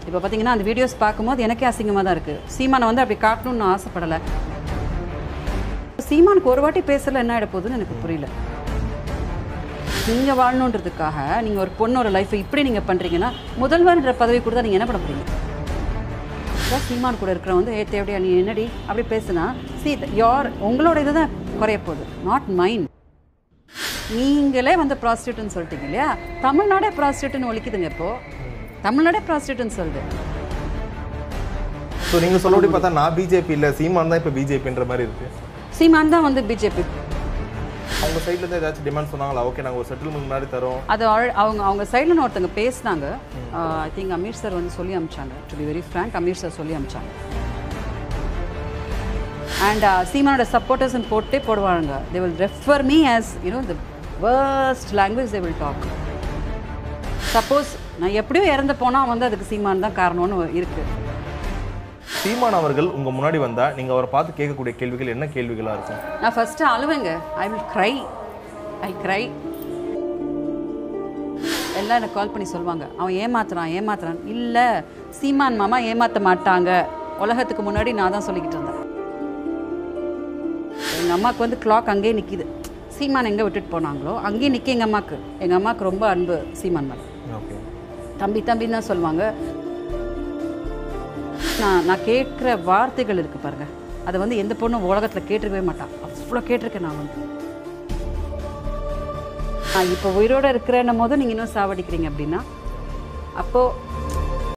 இப்போ பார்த்தீங்கன்னா அந்த வீடியோஸ் பார்க்கும்போது எனக்கே அசிங்கமாக தான் இருக்குது சீமானை வந்து அப்படி காட்டணும்னு நான் ஆசைப்படலை சீமானுக்கு ஒரு வாட்டி பேசல என்ன ஆகிட போகுதுன்னு எனக்கு புரியல நீங்கள் வாழணுன்றதுக்காக நீங்கள் ஒரு பொண்ணோட லைஃப்பை இப்படி நீங்கள் பண்ணுறீங்கன்னா முதல்வர்ன்ற பதவி கொடுத்தா நீங்கள் என்ன பண்ண போறீங்க அதான் சீமான் கூட இருக்கிற வந்து ஏ தேவடியா நீ என்னடி அப்படி பேசுனா சி யார் உங்களோட இதுதான் குறைய போகுது நாட் மைண்ட் நீங்களே வந்து ப்ராஸ்டியூட்னு சொல்லிட்டீங்க இல்லையா தமிழ்நாடே ப்ராஸ்டியூட்னு ஒழிக்குதுங்க இப்போ தமிழ்நாடே ப்ராஸ்டியூட்னு சொல்லுது ஸோ நீங்கள் சொல்லபடி பார்த்தா நான் பிஜேபி இல்லை சீமான் தான் இப்போ பிஜேபின்ற மாதிரி இருக்கு சீமான் தான் வந்து பிஜேபி அவங்க சைட்ல இருந்து ஏதாச்சும் டிமாண்ட் சொன்னாங்களா ஓகே நாங்கள் ஒரு செட்டில்மெண்ட் மாதிரி தரோம் அது al- அவங்க அவங்க சைடில் ஒருத்தங்க பேசினாங்க ஐ திங்க் அமீர் சார் வந்து சொல்லி அமிச்சாங்க to be very frank Ameer sir சொல்லி அமிச்சாங்க அண்ட் சீமானோட சப்போர்ட்டர்ஸ்னு போட்டே போடுவாங்க they will refer me as you know the worst language they will talk suppose நான் எப்படியோ இறந்து போனால் வந்து அதுக்கு சீமான் தான் காரணம்னு இருக்குது சீமான் அவர்கள் உங்க முன்னாடி வந்தா நீங்க அவரை பார்த்து கேட்கக்கூடிய கேள்விகள் என்ன கேள்விகளா இருக்கும் நான் ஃபஸ்ட்டு அழுவேங்க I will cry I cry எல்லாம் எனக்கு கால் பண்ணி சொல்லுவாங்க அவன் ஏமாத்துறான் ஏமாத்துறான் இல்லை சீமான் மாமா ஏமாற்ற மாட்டாங்க உலகத்துக்கு முன்னாடி நான் தான் சொல்லிக்கிட்டு இருந்தேன் எங்கள் அம்மாவுக்கு வந்து கிளாக் அங்கேயே நிற்கிது சீமான் எங்கே விட்டுட்டு போனாங்களோ அங்கேயே நிற்க எங்கள் அம்மாவுக்கு எங்கள் அம்மாவுக்கு ரொம்ப அன்பு சீமான் மேலே ஓகே தம்பி தம்பின்னு தான் சொல்லுவாங்க நான் நான் கேட்குற வார்த்தைகள் இருக்கு பாருங்க அதை வந்து எந்த பொண்ணும் உலகத்தில் கேட்டிருக்கவே மாட்டான் அவ்வளோ கேட்டிருக்கேன் நான் வந்து நான் இப்போ உயிரோட இருக்கிறேன்னும் போது நீங்கள் இன்னும் சாவடிக்கிறீங்க அப்படின்னா அப்போது